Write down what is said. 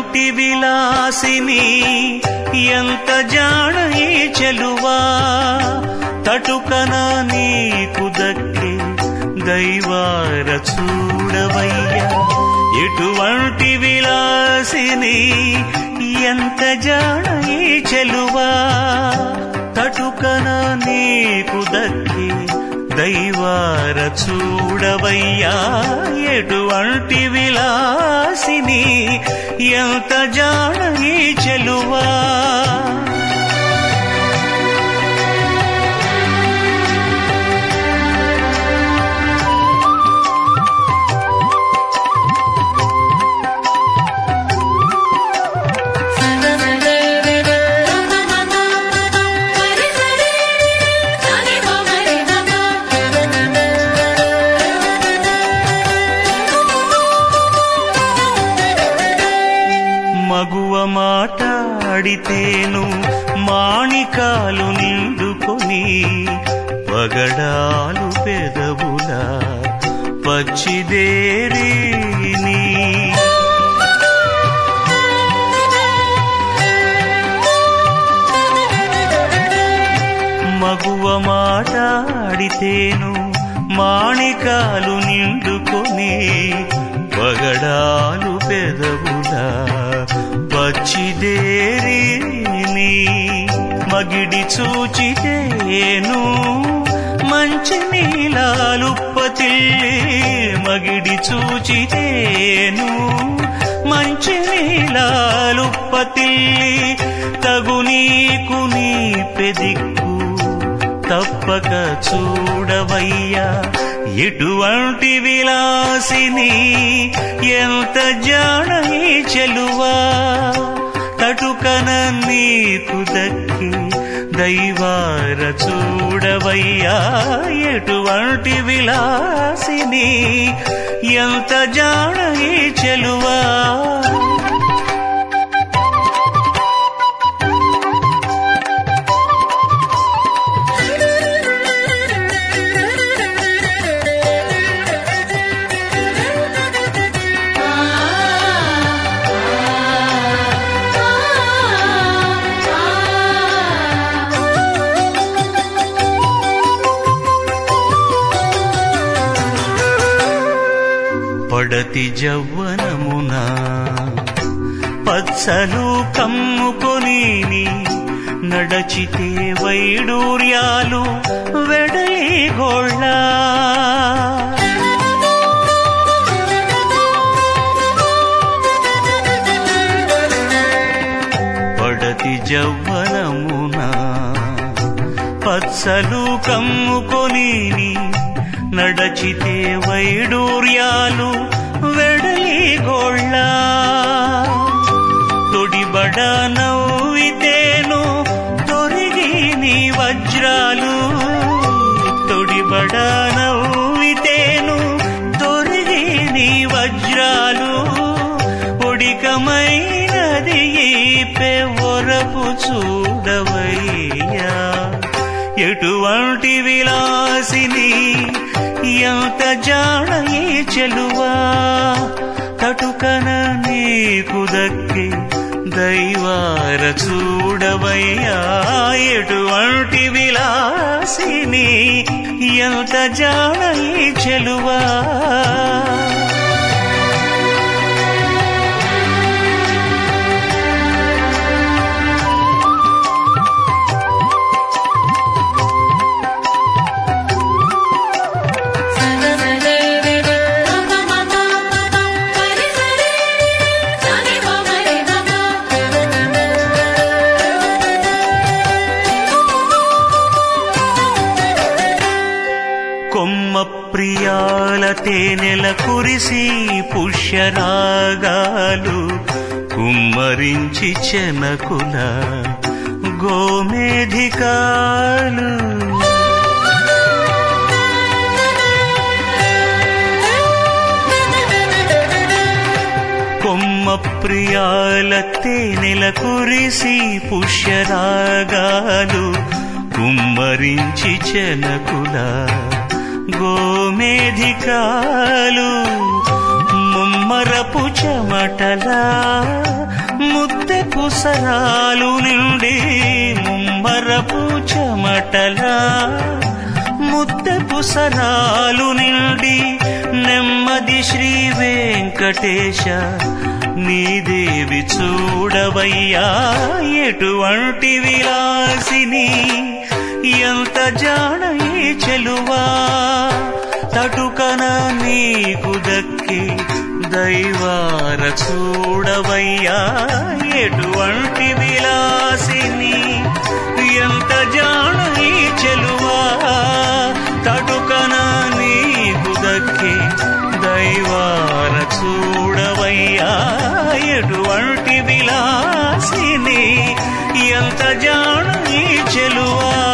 ఎటువంటి విలాసిని ఎంత జాణ ఈ చెలువా తటుకన నీకు దక్కే దైవార చూడవయ్యా ఎటువంటి విలాసిని ఎంత జాణ ఈ చెలువా తటుకన నీకు దక్కే దైవార చూడవయ్యా ఎటువంటి విలాసిని ఎంత జాణ ఈ చెలువా మగువ మాటాడితేను మాణికాలు నిండుకొని పగడాలు పెదవుల పచ్చిదేరిని మగువ మాటాడితేను మాణికాలు నిండుకొని పగడాలు పెదవుల పచ్చిదేరిని మగిడి చూచితేను మంచి నీలాలుప్పతిల్లి మగిడి చూచితేను మంచి నీలాలుప్పతిల్లి తగు నీకు నీ పెదిక్కు తప్పక చూడవయ్యా ఎటువంటి విలాసిని ఎంత జాణ ఈ చెలువా తటుకన నీకు దక్కి దైవార చూడవయ్యా ఎటువంటి విలాసిని ఎంత జాణ ఈ చెలువా పడతి జవ్వనమున పచ్చలు కమ్ముకొని నడచితే వైడూర్యాలు వెడలి గోళ్ళ పడతి జవ్వనమున పచ్చలు కమ్ముకొని నడచితే వైడూర్యాలు వెడలి గోళ్ళ తొడిబడ నవ్వితేను తొరిగి నీ వజ్రాలు తొడిబడ నవ్వితేను తొరిగి నీ వజ్రాలు ఒడికమైనది ఈ పెవరపు చూడవయ్యా ఎటువంటి విలాసిని ఎంత జాణ ఈ చెలువా తటుకన నీకు దక్కి దైవార చూడవయ్యా ఎటువంటి విలాసిని ఎంత జాణ ఈ చెలువా కొమ్మ ప్రియాల తేనెల కురిసి పుష్యరాగాలు కుమ్మరించి చెనకుల గోమేధికాలు కొమ్మ ప్రియాల తేనెల కురిసి పుష్యరాగాలు కుమ్మరించి చెనకుల గోమేధికాలు ముమ్మరపు చెమటలా ముద్దె పుసరాలు నిండి ముమ్మరపు చెమటలా ముద్దె పుసరాలు నిండి నెమ్మది శ్రీ వెంకటేశ నీదేవి చూడవయ్యా ఎటువంటి విలాసిని ఎంత జాణ ఈ చెలువా తటుకన నీకు దక్కి దైవార చూడవయ్యా ఎటువంటి విలాసిని ఎంత జాణ ఈ చెలువా తటుకన నీకు దక్కి దైవార చూడవయ్యా ఎటువంటి విలాసిని ఎంత జాణ ఈ చెలువా